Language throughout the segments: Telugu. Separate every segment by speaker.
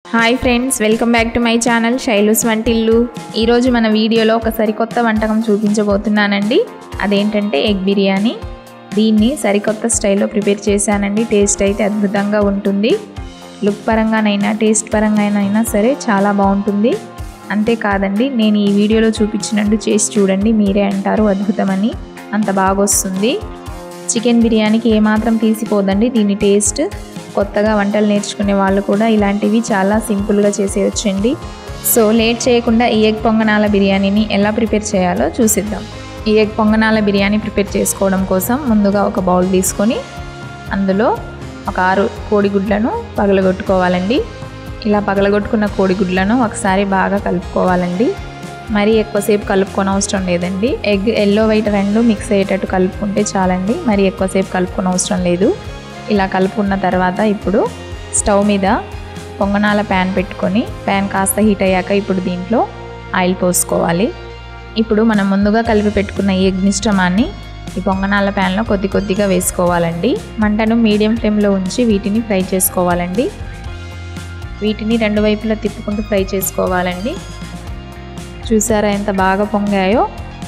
Speaker 1: hi friends welcome back to my channel Shailu's వంటిల్లు ఈరోజు మన వీడియోలో ఒక సరికొత్త వంటకం చూపించబోతున్నానండి అదేంటంటే ఎగ్ బిర్యానీ దీన్ని సరికొత్త స్టైల్లో ప్రిపేర్ చేశానండి టేస్ట్ అయితే అద్భుతంగా ఉంటుంది లుక్ పరంగానైనా టేస్ట్ పరంగానైనా సరే చాలా బాగుంటుంది అంతేకాదండి నేను ఈ వీడియోలో చూపించినట్టు చేసి చూడండి మీరే అంటారు అద్భుతమని అంత బాగా వస్తుంది చికెన్ బిర్యానీకి ఏమాత్రం తీసిపోదండి దీని టేస్ట్ కొత్తగా వంటలు నేర్చుకునే వాళ్ళు కూడా ఇలాంటివి చాలా సింపుల్గా చేసేయచ్చండి సో లేట్ చేయకుండా ఈ ఎగ్ పొంగనాల బిర్యానీని ఎలా ప్రిపేర్ చేయాలో చూసిద్దాం ఈ ఎగ్ పొంగనాల బిర్యానీ ప్రిపేర్ చేసుకోవడం కోసం ముందుగా ఒక బౌల్ తీసుకొని అందులో ఒక ఆరు కోడిగుడ్లను పగలగొట్టుకోవాలండి ఇలా పగలగొట్టుకున్న కోడిగుడ్లను ఒకసారి బాగా కలుపుకోవాలండి మరీ ఎక్కువసేపు కలుపుకొని అవసరం లేదండి ఎగ్ ఎల్లో వైట్ రెండు మిక్స్ అయ్యేటట్టు కలుపుకుంటే చాలండి మరీ ఎక్కువసేపు కలుపుకొని అవసరం లేదు ఇలా కలుపుకున్న తర్వాత ఇప్పుడు స్టవ్ మీద పొంగనాల ప్యాన్ పెట్టుకొని ప్యాన్ కాస్త హీట్ అయ్యాక ఇప్పుడు దీంట్లో ఆయిల్ పోసుకోవాలి ఇప్పుడు మనం ముందుగా కలిపి పెట్టుకున్న ఈ ఎగ్ మిశ్రమాన్ని ఈ పొంగనాల ప్యాన్లో కొద్ది కొద్దిగా వేసుకోవాలండి మంటను మీడియం ఫ్లేమ్లో ఉంచి వీటిని ఫ్రై చేసుకోవాలండి వీటిని రెండు వైపులా తిప్పుకుంటూ ఫ్రై చేసుకోవాలండి చూసారా ఎంత బాగా పొంగాయో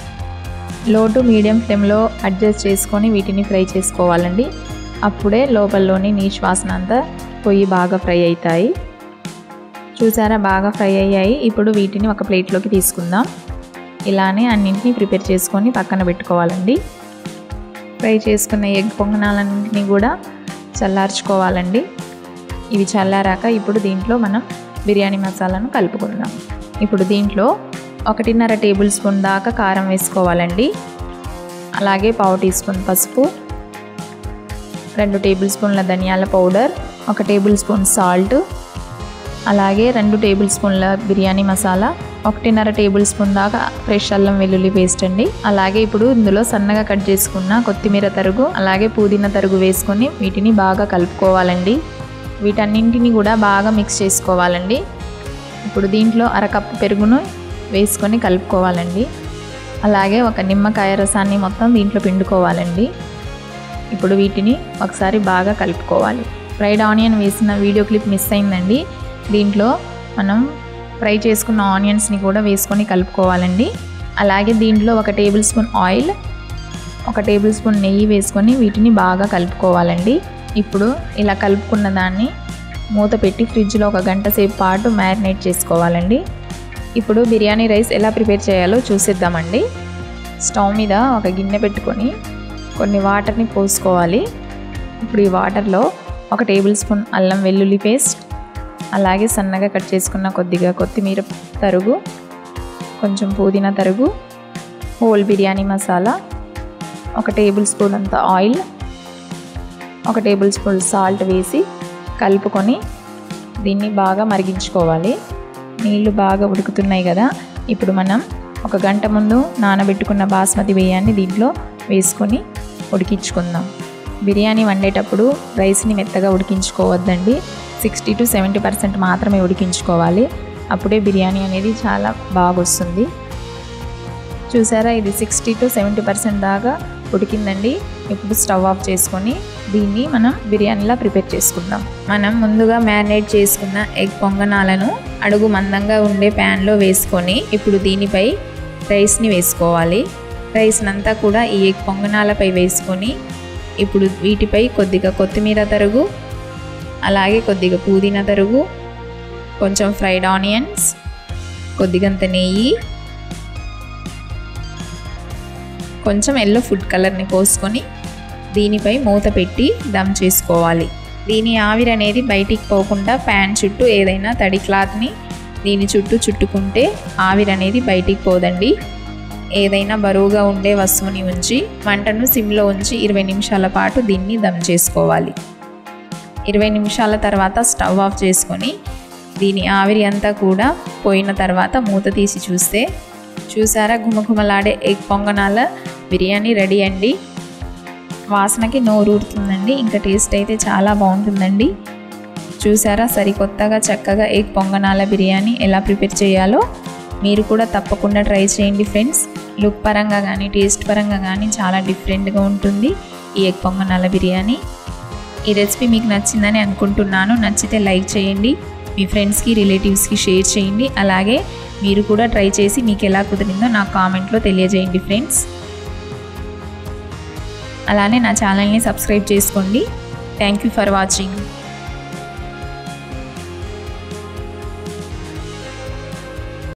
Speaker 1: లో టు మీడియం ఫ్లేమ్లో అడ్జస్ట్ చేసుకొని వీటిని ఫ్రై చేసుకోవాలండి అప్పుడే లోపలలోని నీచు వాసన అంతా పొయ్యి బాగా ఫ్రై అవుతాయి చూసారా బాగా ఫ్రై అయ్యాయి ఇప్పుడు వీటిని ఒక ప్లేట్లోకి తీసుకుందాం ఇలానే అన్నింటినీ ప్రిపేర్ చేసుకొని పక్కన పెట్టుకోవాలండి ఫ్రై చేసుకున్న ఎగ్ పొంగనాలన్నింటినీ కూడా చల్లార్చుకోవాలండి ఇవి చల్లారాక ఇప్పుడు దీంట్లో మనం బిర్యానీ మసాలాను కలుపుకుందాం ఇప్పుడు దీంట్లో ఒకటిన్నర టేబుల్ స్పూన్ దాకా కారం వేసుకోవాలండి అలాగే పావు టీ స్పూన్ పసుపు రెండు టేబుల్ స్పూన్ల ధనియాల పౌడర్ ఒక టేబుల్ స్పూన్ సాల్ట్ అలాగే రెండు టేబుల్ స్పూన్ల బిర్యానీ మసాలా ఒకటిన్నర టేబుల్ స్పూన్ దాకా ఫ్రెష్ అల్లం వెల్లుల్లి పేస్ట్ అండి అలాగే ఇప్పుడు ఇందులో సన్నగా కట్ చేసుకున్న కొత్తిమీర తరుగు అలాగే పుదీనా తరుగు వేసుకొని వీటిని బాగా కలుపుకోవాలండి వీటన్నింటిని కూడా బాగా మిక్స్ చేసుకోవాలండి ఇప్పుడు దీంట్లో అరకప్పు పెరుగును వేసుకొని కలుపుకోవాలండి అలాగే ఒక నిమ్మకాయ రసాన్ని మొత్తం దీంట్లో పిండుకోవాలండి ఇప్పుడు వీటిని ఒకసారి బాగా కలుపుకోవాలి ఫ్రైడ్ ఆనియన్ వేసిన వీడియో క్లిప్ మిస్ అయిందండి దీంట్లో మనం ఫ్రై చేసుకున్న ఆనియన్స్ని కూడా వేసుకొని కలుపుకోవాలండి అలాగే దీంట్లో ఒక టేబుల్ స్పూన్ ఆయిల్ ఒక టేబుల్ స్పూన్ నెయ్యి వేసుకొని వీటిని బాగా కలుపుకోవాలండి ఇప్పుడు ఇలా కలుపుకున్న దాన్ని మూత పెట్టి ఫ్రిడ్జ్లో ఒక గంట సేపు పాటు మ్యారినేట్ చేసుకోవాలండి ఇప్పుడు బిర్యానీ రైస్ ఎలా ప్రిపేర్ చేయాలో చూసిద్దామండి స్టవ్ మీద ఒక గిన్నె పెట్టుకొని కొన్ని వాటర్ని పోసుకోవాలి ఇప్పుడు ఈ వాటర్లో ఒక టేబుల్ స్పూన్ అల్లం వెల్లుల్లి పేస్ట్ అలాగే సన్నగా కట్ చేసుకున్న కొద్దిగా కొత్తిమీర తరుగు కొంచెం పుదీనా తరుగు హోల్ బిర్యానీ మసాలా ఒక టేబుల్ స్పూన్ అంత ఆయిల్ ఒక టేబుల్ స్పూన్ సాల్ట్ వేసి కలుపుకొని దీన్ని బాగా మరిగించుకోవాలి నీళ్లు బాగా ఉడుకుతున్నాయి కదా ఇప్పుడు మనం ఒక గంట ముందు నానబెట్టుకున్న బాస్మతి బియ్యాన్ని దీంట్లో వేసుకొని ఉడికించుకుందాం బిర్యానీ వండేటప్పుడు రైస్ని మెత్తగా ఉడికించుకోవద్దండి సిక్స్టీ టు సెవెంటీ పర్సెంట్ మాత్రమే ఉడికించుకోవాలి అప్పుడే బిర్యానీ అనేది చాలా బాగా వస్తుంది చూసారా ఇది సిక్స్టీ టు సెవెంటీ పర్సెంట్ దాకా ఉడికిందండి ఇప్పుడు స్టవ్ ఆఫ్ చేసుకొని దీన్ని మనం బిర్యానీలా ప్రిపేర్ చేసుకుందాం మనం ముందుగా మ్యారినేట్ చేసుకున్న ఎగ్ పొంగనాలను అడుగు మందంగా ఉండే ప్యాన్లో వేసుకొని ఇప్పుడు దీనిపై రైస్ని వేసుకోవాలి రైస్నంతా కూడా ఈ ఎగ్ పొంగనాలపై వేసుకొని ఇప్పుడు వీటిపై కొద్దిగా కొత్తిమీర తరుగు అలాగే కొద్దిగా పుదీనా తరుగు కొంచెం ఫ్రైడ్ ఆనియన్స్ కొద్దిగంత నెయ్యి కొంచెం ఎల్లో ఫుడ్ కలర్ని పోసుకొని దీనిపై మూత పెట్టి దమ్ చేసుకోవాలి దీని ఆవిరి అనేది బయటికి పోకుండా ప్యాన్ చుట్టూ ఏదైనా తడి క్లాత్ని దీని చుట్టూ చుట్టుకుంటే ఆవిరి అనేది బయటికి పోదండి ఏదైనా బరువుగా ఉండే వస్తువుని ఉంచి మంటను సిమ్లో ఉంచి ఇరవై నిమిషాల పాటు దీన్ని దమ్ చేసుకోవాలి ఇరవై నిమిషాల తర్వాత స్టవ్ ఆఫ్ చేసుకొని దీని ఆవిరి అంతా కూడా పోయిన తర్వాత మూత తీసి చూస్తే చూసారా ఘుమఘుమలాడే ఎగ్ పొంగనాల బిర్యానీ రెడీ అండి వాసనకి నోరూరుతుందండి ఇంకా టేస్ట్ అయితే చాలా బాగుంటుందండి చూసారా సరికొత్తగా చక్కగా ఎగ్ పొంగనాల బిర్యానీ ఎలా ప్రిపేర్ చేయాలో మీరు కూడా తప్పకుండా ట్రై చేయండి ఫ్రెండ్స్ లుక్ పరంగా కానీ టేస్ట్ పరంగా కానీ చాలా డిఫరెంట్గా ఉంటుంది ఈ ఎగ్ పొంగనాల బిర్యానీ ఈ రెసిపీ మీకు నచ్చిందని అనుకుంటున్నాను నచ్చితే లైక్ చేయండి మీ ఫ్రెండ్స్కి రిలేటివ్స్కి షేర్ చేయండి అలాగే మీరు కూడా ట్రై చేసి మీకు ఎలా కుదిరిందో నాకు కామెంట్లో తెలియజేయండి ఫ్రెండ్స్ అలానే నా ఛానల్ని సబ్స్క్రైబ్ చేసుకోండి థ్యాంక్ యూ ఫర్ వాచింగ్